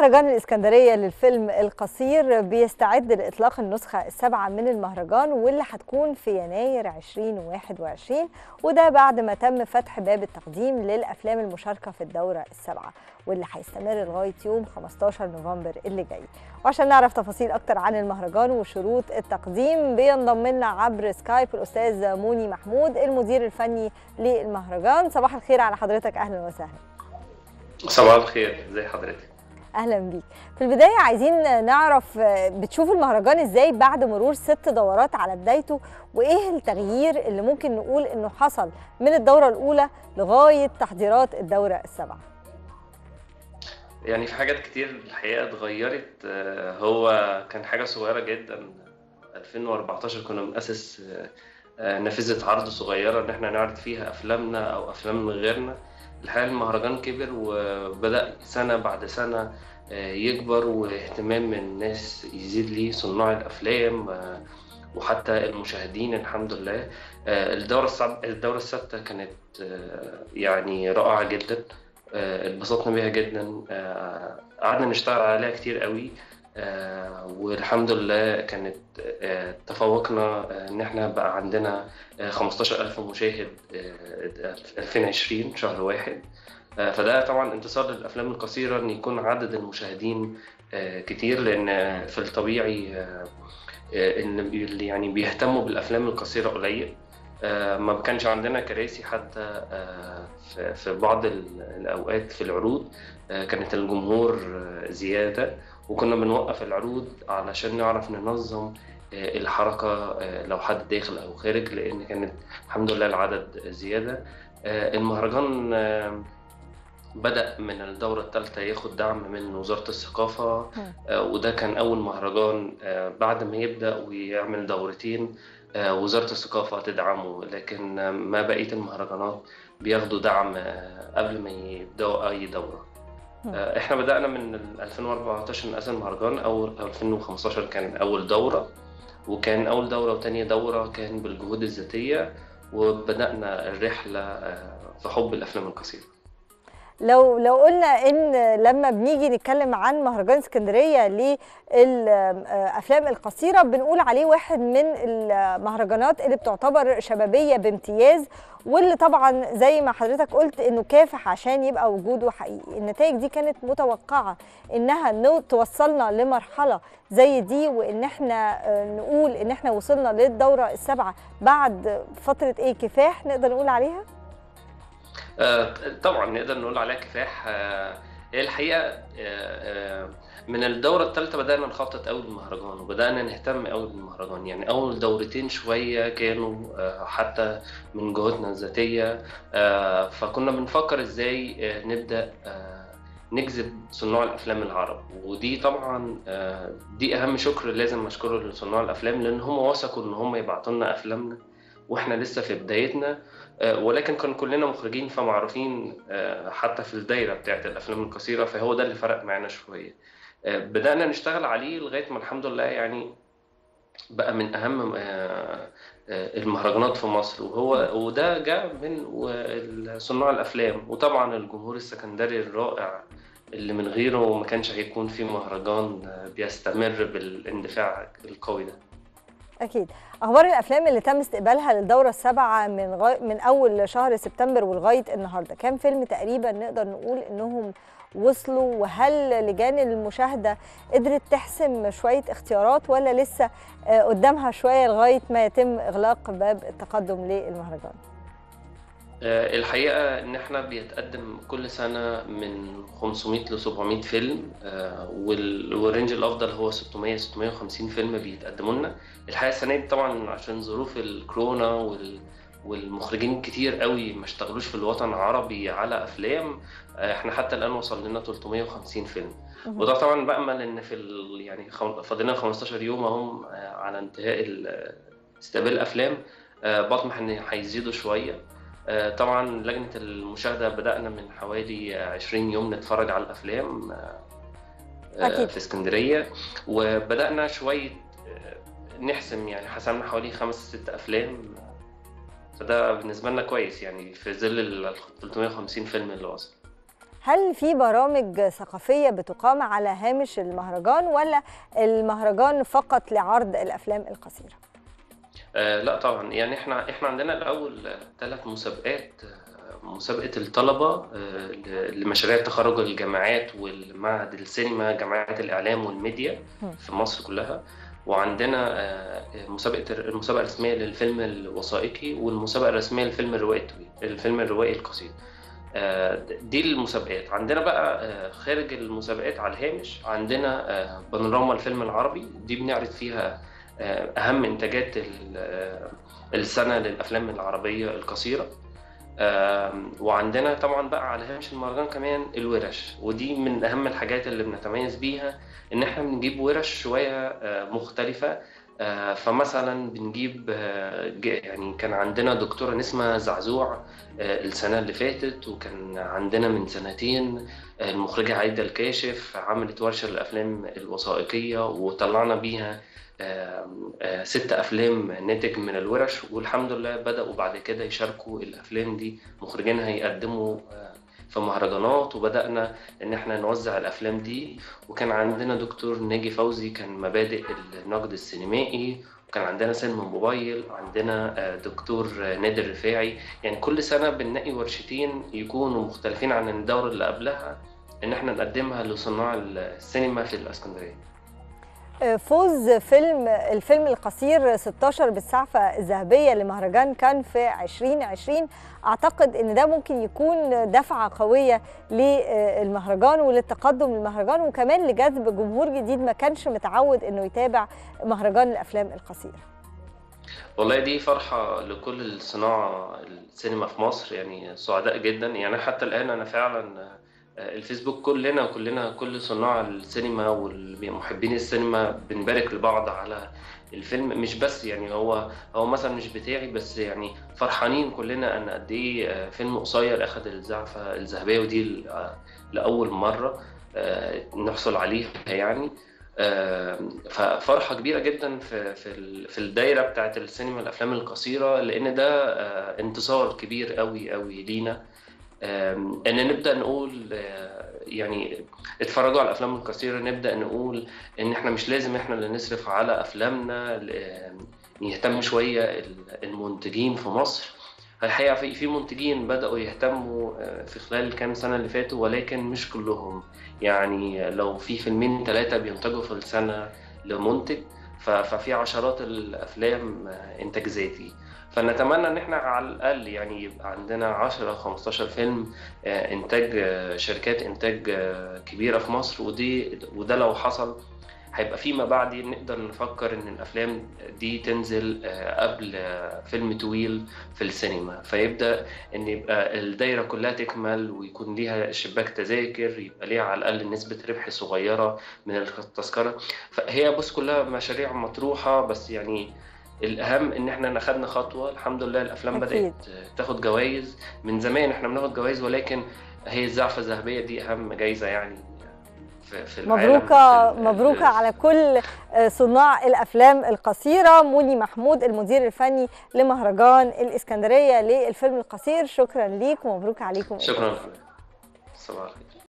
مهرجان الإسكندرية للفيلم القصير بيستعد لإطلاق النسخة السابعة من المهرجان واللي هتكون في يناير 2021 وده بعد ما تم فتح باب التقديم للأفلام المشاركة في الدورة السابعة واللي هيستمر لغاية يوم 15 نوفمبر اللي جاي وعشان نعرف تفاصيل أكتر عن المهرجان وشروط التقديم بينضم لنا عبر سكايب الأستاذ موني محمود المدير الفني للمهرجان صباح الخير على حضرتك أهلا وسهلا صباح الخير ازي حضرتك اهلا بيك في البدايه عايزين نعرف بتشوفوا المهرجان ازاي بعد مرور ست دورات على بدايته وايه التغيير اللي ممكن نقول انه حصل من الدوره الاولى لغايه تحضيرات الدوره السابعه يعني في حاجات كتير الحقيقه اتغيرت هو كان حاجه صغيره جدا 2014 كنا بنأسس نافذه عرض صغيره ان احنا نعرض فيها افلامنا او افلام من غيرنا الحقيقه المهرجان كبر وبدا سنه بعد سنه يكبر واهتمام الناس يزيد ليه صناع الافلام وحتى المشاهدين الحمد لله الدوره الصعب الدوره الثابته كانت يعني رائعه جدا اتبسطنا بيها جدا قعدنا نشتغل عليها كتير قوي والحمد لله كانت تفوقنا ان احنا بقى عندنا 15000 مشاهد 2020 شهر واحد فده طبعا انتصار للافلام القصيره ان يكون عدد المشاهدين كتير لان في الطبيعي ان اللي يعني بيهتموا بالافلام القصيره قليل ما كانش عندنا كراسي حتى في بعض الاوقات في العروض كانت الجمهور زياده وكنا بنوقف العروض علشان نعرف ننظم الحركة لو حد داخل أو خارج لأن كانت الحمد لله العدد زيادة المهرجان بدأ من الدورة الثالثة ياخد دعم من وزارة الثقافة وده كان أول مهرجان بعد ما يبدأ ويعمل دورتين وزارة الثقافة تدعمه لكن ما بقية المهرجانات بياخدوا دعم قبل ما يبدأوا أي دورة احنا بدأنا من 2014 نقاس المهرجان أو 2015 كان أول دورة وكان أول دورة وتانية دورة كان بالجهود الذاتية وبدأنا الرحلة في حب الأفلام القصيرة لو لو قلنا ان لما بنيجي نتكلم عن مهرجان اسكندريه للافلام القصيره بنقول عليه واحد من المهرجانات اللي بتعتبر شبابيه بامتياز واللي طبعا زي ما حضرتك قلت انه كافح عشان يبقى وجوده حقيقي النتائج دي كانت متوقعه انها توصلنا لمرحله زي دي وان احنا نقول ان احنا وصلنا للدوره السابعه بعد فتره ايه كفاح نقدر نقول عليها طبعا نقدر نقول عليها كفاح هي الحقيقه من الدوره الثالثه بدانا نخطط قوي للمهرجان وبدانا نهتم قوي بالمهرجان يعني اول دورتين شويه كانوا حتى من جهودنا الذاتيه فكنا بنفكر ازاي نبدا نجذب صناع الافلام العرب ودي طبعا دي اهم شكر لازم اشكره لصناع الافلام لان هم وثقوا ان هم يبعتوا لنا افلامنا واحنا لسه في بدايتنا ولكن كان كلنا مخرجين فمعروفين حتى في الدايره بتاعت الافلام القصيره فهو ده اللي فرق معانا شويه بدانا نشتغل عليه لغايه ما الحمد لله يعني بقى من اهم المهرجانات في مصر وهو وده جاء من صناع الافلام وطبعا الجمهور السكندري الرائع اللي من غيره ما كانش هيكون في مهرجان بيستمر بالاندفاع القوي ده اكيد اخبار الافلام اللي تم استقبالها للدوره السابعه من غي... من اول شهر سبتمبر ولغايه النهارده كام فيلم تقريبا نقدر نقول انهم وصلوا وهل لجان المشاهده قدرت تحسم شويه اختيارات ولا لسه قدامها شويه لغايه ما يتم اغلاق باب التقدم للمهرجان الحقيقه ان احنا بيتقدم كل سنه من 500 ل 700 فيلم والرينج الافضل هو 600 650 فيلم بيتقدموا لنا الحقيقه السنه دي طبعا عشان ظروف الكورونا وال والمخرجين كتير قوي ما اشتغلوش في الوطن العربي على افلام احنا حتى الان وصل لنا 350 فيلم وده طبعا بامل ان في ال... يعني فاضلنا 15 يوم اهم على انتهاء استقبال الافلام بطمح ان هيزيدوا شويه طبعا لجنة المشاهدة بدأنا من حوالي 20 يوم نتفرج على الأفلام أكيد. في اسكندرية وبدأنا شوية نحسم يعني حسمنا حوالي خمس ست أفلام فده بالنسبة لنا كويس يعني في ظل ال 350 فيلم اللي وصل هل في برامج ثقافيه بتقام على هامش المهرجان ولا المهرجان فقط لعرض الافلام القصيره آه لا طبعا يعني احنا احنا عندنا الاول ثلاث مسابقات مسابقة الطلبة لمشاريع تخرج الجامعات والمعهد السينما جامعات الإعلام والميديا في مصر كلها وعندنا مسابقة المسابقة الرسمية للفيلم الوثائقي والمسابقة الرسمية للفيلم الروائي الفيلم الروائي القصير دي المسابقات عندنا بقى خارج المسابقات على الهامش عندنا بانوراما الفيلم العربي دي بنعرض فيها أهم إنتاجات السنة للأفلام العربية القصيرة وعندنا طبعا بقى على هامش المهرجان كمان الورش ودي من اهم الحاجات اللي بنتميز بيها ان احنا بنجيب ورش شويه مختلفه فمثلا بنجيب يعني كان عندنا دكتوره نسمه زعزوع السنه اللي فاتت وكان عندنا من سنتين المخرجه عايده الكاشف عملت ورشه للافلام الوثائقيه وطلعنا بيها ست افلام ناتج من الورش والحمد لله بداوا بعد كده يشاركوا الافلام دي مخرجينها يقدموا في مهرجانات وبدانا ان احنا نوزع الافلام دي وكان عندنا دكتور ناجي فوزي كان مبادئ النقد السينمائي وكان عندنا سينما موبايل عندنا دكتور نادر رفاعي يعني كل سنه بنلاقي ورشتين يكونوا مختلفين عن الدوره اللي قبلها ان احنا نقدمها لصناع السينما في الاسكندريه فوز فيلم الفيلم القصير 16 بالسعفة الذهبية لمهرجان كان في 2020 أعتقد أن ده ممكن يكون دفعة قوية للمهرجان وللتقدم للمهرجان وكمان لجذب جمهور جديد ما كانش متعود أنه يتابع مهرجان الأفلام القصيرة والله دي فرحة لكل الصناعة السينما في مصر يعني سعداء جدا يعني حتى الآن أنا فعلا الفيسبوك كلنا كلنا كل صناع السينما والمحبين السينما بنبارك لبعض على الفيلم مش بس يعني هو هو مثلا مش بتاعي بس يعني فرحانين كلنا ان قد ايه فيلم قصير اخذ الزعفه الذهبيه ودي لاول مره نحصل عليها يعني ففرحه كبيره جدا في في في الدايره بتاعت السينما الافلام القصيره لان ده انتصار كبير قوي قوي لينا ان نبدا نقول يعني اتفرجوا على الافلام القصيره نبدا نقول ان احنا مش لازم احنا اللي نصرف على افلامنا يهتم شويه المنتجين في مصر الحقيقه في في منتجين بداوا يهتموا في خلال الكام سنه اللي فاتوا ولكن مش كلهم يعني لو في فيلمين ثلاثه بينتجوا في السنه لمنتج ففي عشرات الافلام انتاج ذاتي فنتمنى ان احنا على الاقل يعني يبقى عندنا 10 15 فيلم انتاج شركات انتاج كبيره في مصر ودي وده لو حصل هيبقى فيما بعد نقدر نفكر ان الافلام دي تنزل قبل فيلم طويل في السينما فيبدا ان يبقى الدايره كلها تكمل ويكون ليها شباك تذاكر يبقى ليها على الاقل نسبه ربح صغيره من التذكره فهي بص كلها مشاريع مطروحه بس يعني الاهم ان احنا اخذنا خطوه الحمد لله الافلام أكيد. بدات تاخد جوائز من زمان احنا بناخد جوائز ولكن هي الزعفه الذهبيه دي اهم جايزه يعني في, في مبروكه مبروكه على كل صناع الافلام القصيره موني محمود المدير الفني لمهرجان الاسكندريه للفيلم القصير شكرا ليك ومبروك عليكم شكرا صباح الخير